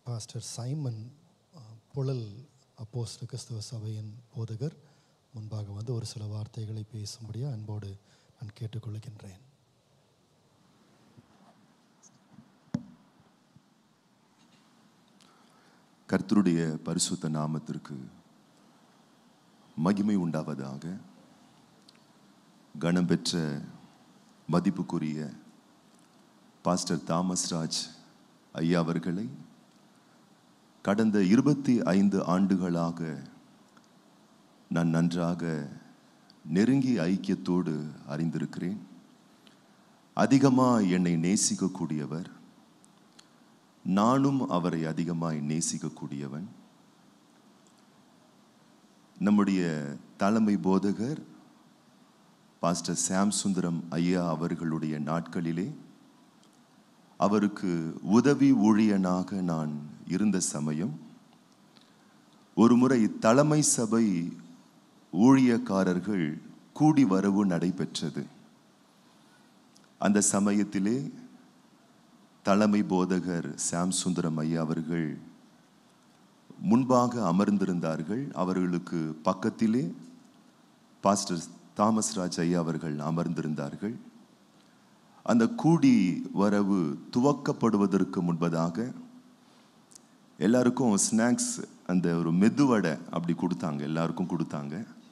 pastor Simon ah, Puzhal அப்போஸ்ட் கிறிஸ்தவ சபையின் போதகர் முன்பாக வந்து ஒரு சில வார்த்தைகளை பேசும்படியாக அன்போடு நான் கேட்டுக்கொள்கின்றேன் கர்த்தருடைய பரிசுத்த நாமத்திற்கு மகிமை உண்டாவதாக கணம் பெற்ற மதிப்புக்குரிய பாஸ்டர் தாமஸ் ராஜ் ஐயா அவர்களை கடந்த இருபத்தி ஐந்து ஆண்டுகளாக நான் நன்றாக நெருங்கிய ஐக்கியத்தோடு அறிந்திருக்கிறேன் அதிகமாக என்னை நேசிக்கக்கூடியவர் நானும் அவரை அதிகமாய் நேசிக்கக்கூடியவன் நம்முடைய தலைமை போதகர் பாஸ்டர் சாம் சுந்தரம் ஐயா அவர்களுடைய நாட்களிலே அவருக்கு உதவி ஊழியனாக நான் இருந்த சமயம் ஒரு முறை தலைமை சபை ஊழியக்காரர்கள் கூடி வரவு நடைபெற்றது அந்த சமயத்திலே தலைமை போதகர் சாம் சுந்தரம் ஐயா அவர்கள் முன்பாக அமர்ந்திருந்தார்கள் அவர்களுக்கு பக்கத்திலே பாஸ்டர் தாமஸ் ராஜ் ஐயா அவர்கள் அமர்ந்திருந்தார்கள் அந்த கூடி வரவு துவக்கப்படுவதற்கு முன்பதாக எல்லாருக்கும் ஸ்நாக்ஸ் அந்த ஒரு மெதுவடை அப்படி கொடுத்தாங்க எல்லாருக்கும் கொடுத்தாங்க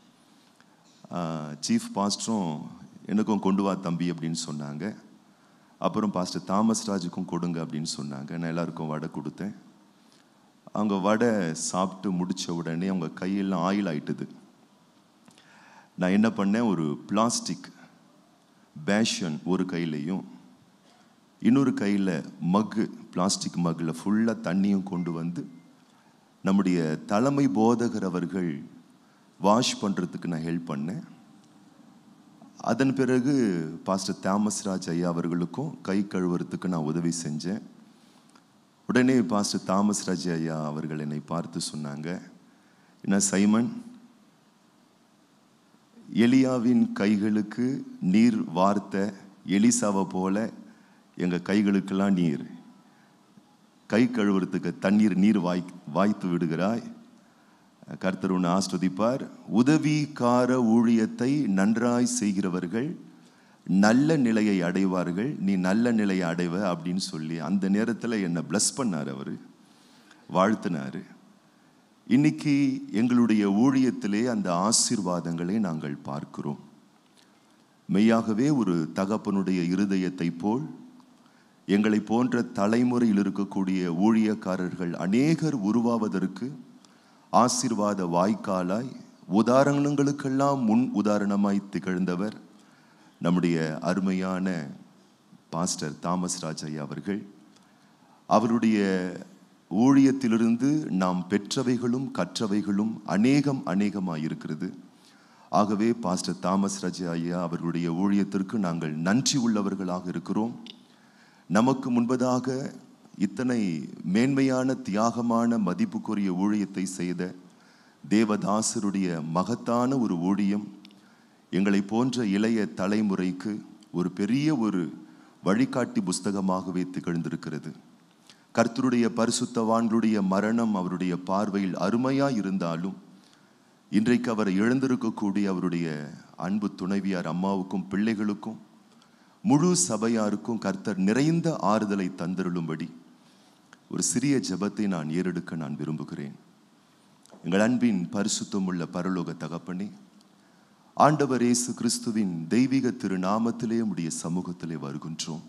சீஃப் பாஸ்டரும் எனக்கும் கொண்டு வா தம்பி அப்படின்னு சொன்னாங்க அப்புறம் பாஸ்டர் தாமஸ் ராஜுக்கும் கொடுங்க அப்படின்னு சொன்னாங்க நான் எல்லாருக்கும் வடை கொடுத்தேன் அவங்க வடை சாப்பிட்டு முடித்த உடனே அவங்க கையெல்லாம் ஆயில் ஆயிட்டுது நான் என்ன பண்ணேன் ஒரு பிளாஸ்டிக் பேஷன் ஒரு கையிலையும் இன்னொரு கையில் மக்கு பிளாஸ்டிக் மக்கில் ஃபுல்லாக தண்ணியும் கொண்டு வந்து நம்முடைய தலைமை போதகர் அவர்கள் வாஷ் பண்ணுறதுக்கு நான் ஹெல்ப் பண்ணேன் அதன் பிறகு பாஸ்டர் தாமஸ் ராஜ் ஐயா அவர்களுக்கும் கை கழுவுறதுக்கு நான் உதவி செஞ்சேன் உடனே பாஸ்டர் தாமஸ் ராஜ் ஐயா அவர்கள் என்னை பார்த்து சொன்னாங்க என்ன சைமன் எலியாவின் கைகளுக்கு நீர் வார்த்த எலிசாவை போல எங்கள் கைகளுக்கெல்லாம் நீர் கை கழுவுறதுக்கு தண்ணீர் நீர் வாய் வாய்த்து விடுகிறாய் கர்த்தர் உன்னை ஆஸ்வதிப்பார் உதவிக்கார ஊழியத்தை நன்றாய் செய்கிறவர்கள் நல்ல நிலையை அடைவார்கள் நீ நல்ல நிலையை அடைவ அப்படின்னு சொல்லி அந்த நேரத்தில் என்னை ப்ளஸ் பண்ணார் அவர் வாழ்த்தினார் இன்னைக்கு எங்களுடைய ஊழியத்திலே அந்த ஆசீர்வாதங்களை நாங்கள் பார்க்கிறோம் மெய்யாகவே ஒரு தகப்பனுடைய இருதயத்தை போல் எங்களை போன்ற தலைமுறையில் இருக்கக்கூடிய ஊழியக்காரர்கள் அநேகர் உருவாவதற்கு ஆசீர்வாத வாய்க்காலாய் உதாரணங்களுக்கெல்லாம் முன் உதாரணமாய் திகழ்ந்தவர் நம்முடைய அருமையான பாஸ்டர் தாமஸ் ராஜ் ஐயா அவர்கள் அவருடைய ஊழியத்திலிருந்து நாம் பெற்றவைகளும் கற்றவைகளும் அநேகம் அநேகமாக இருக்கிறது ஆகவே பாஸ்டர் தாமஸ் ராஜ் ஐயா அவர்களுடைய ஊழியத்திற்கு நாங்கள் நன்றி உள்ளவர்களாக இருக்கிறோம் நமக்கு முன்பதாக இத்தனை மேன்மையான தியாகமான மதிப்புக்குரிய ஊழியத்தை செய்த தேவதாசருடைய மகத்தான ஒரு ஊழியம் எங்களை போன்ற இளைய தலைமுறைக்கு ஒரு பெரிய ஒரு வழிகாட்டி புஸ்தகமாகவே திகழ்ந்திருக்கிறது கர்த்தருடைய பரிசுத்தவான்களுடைய மரணம் அவருடைய பார்வையில் அருமையாக இருந்தாலும் இன்றைக்கு அவர் இழந்திருக்கக்கூடிய அவருடைய அன்பு துணைவியார் அம்மாவுக்கும் பிள்ளைகளுக்கும் முழு சபையாருக்கும் கர்த்தர் நிறைந்த ஆறுதலை தந்தருளும்படி ஒரு சிறிய ஜெபத்தை நான் ஏறெடுக்க நான் விரும்புகிறேன் எங்கள் அன்பின் பரிசுத்தம் உள்ள பரலோக தகப்பனே ஆண்டவர் இயேசு கிறிஸ்துவின் தெய்வீக திருநாமத்திலே உடைய சமூகத்திலே வருகின்றோம்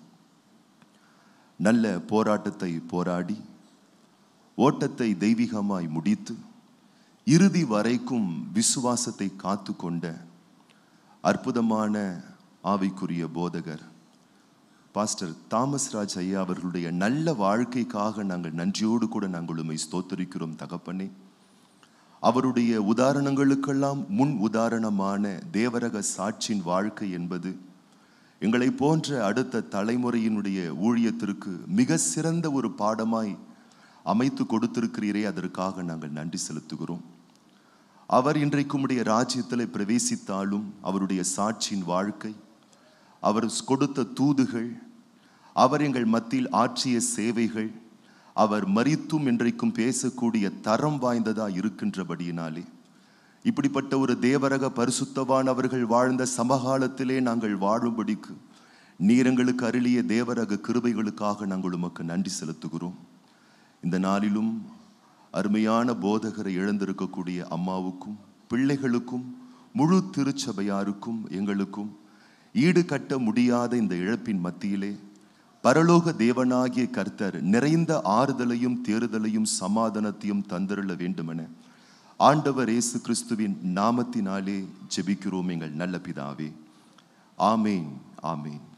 நல்ல போராட்டத்தை போராடி ஓட்டத்தை தெய்வீகமாய் முடித்து இறுதி வரைக்கும் விசுவாசத்தை காத்து கொண்ட அற்புதமான ஆவிக்குரிய போதகர் பாஸ்டர் தாமஸ் ராஜ் ஐயா அவர்களுடைய நல்ல வாழ்க்கைக்காக நாங்கள் நன்றியோடு கூட நாங்கள் உண்மை ஸ்தோத்தரிக்கிறோம் தகப்பனே அவருடைய உதாரணங்களுக்கெல்லாம் முன் உதாரணமான தேவரக சாட்சியின் வாழ்க்கை என்பது எங்களை போன்ற அடுத்த தலைமுறையினுடைய ஊழியத்திற்கு மிக சிறந்த ஒரு பாடமாய் அமைத்து கொடுத்திருக்கிறீரே அதற்காக நாங்கள் நன்றி செலுத்துகிறோம் அவர் இன்றைக்கு உடைய ராஜ்யத்தில் பிரவேசித்தாலும் அவருடைய சாட்சியின் வாழ்க்கை அவர் கொடுத்த தூதுகள் அவர் எங்கள் மத்தியில் ஆற்றிய சேவைகள் அவர் மரித்தும் இன்றைக்கும் பேசக்கூடிய தரம் வாய்ந்ததா இருக்கின்றபடியினாலே இப்படிப்பட்ட ஒரு தேவரக பரிசுத்தவான் அவர்கள் வாழ்ந்த சமகாலத்திலே நாங்கள் வாழும்படிக்கு நீர் எங்களுக்கு அருளிய தேவரக கிருபைகளுக்காக நாங்கள் உமக்கு நன்றி செலுத்துகிறோம் இந்த நாளிலும் அருமையான போதகரை இழந்திருக்கக்கூடிய அம்மாவுக்கும் பிள்ளைகளுக்கும் முழு திருச்சபையாருக்கும் எங்களுக்கும் ஈடு கட்ட முடியாத இந்த இழப்பின் மத்தியிலே பரலோக தேவனாகிய கர்த்தர் நிறைந்த ஆறுதலையும் தேறுதலையும் சமாதானத்தையும் தந்திருள வேண்டுமென ஆண்டவர் இயேசு கிறிஸ்துவின் நாமத்தினாலே ஜெபிக்கிறோம் எங்கள் நல்ல பிதாவே ஆமேன் ஆமேன்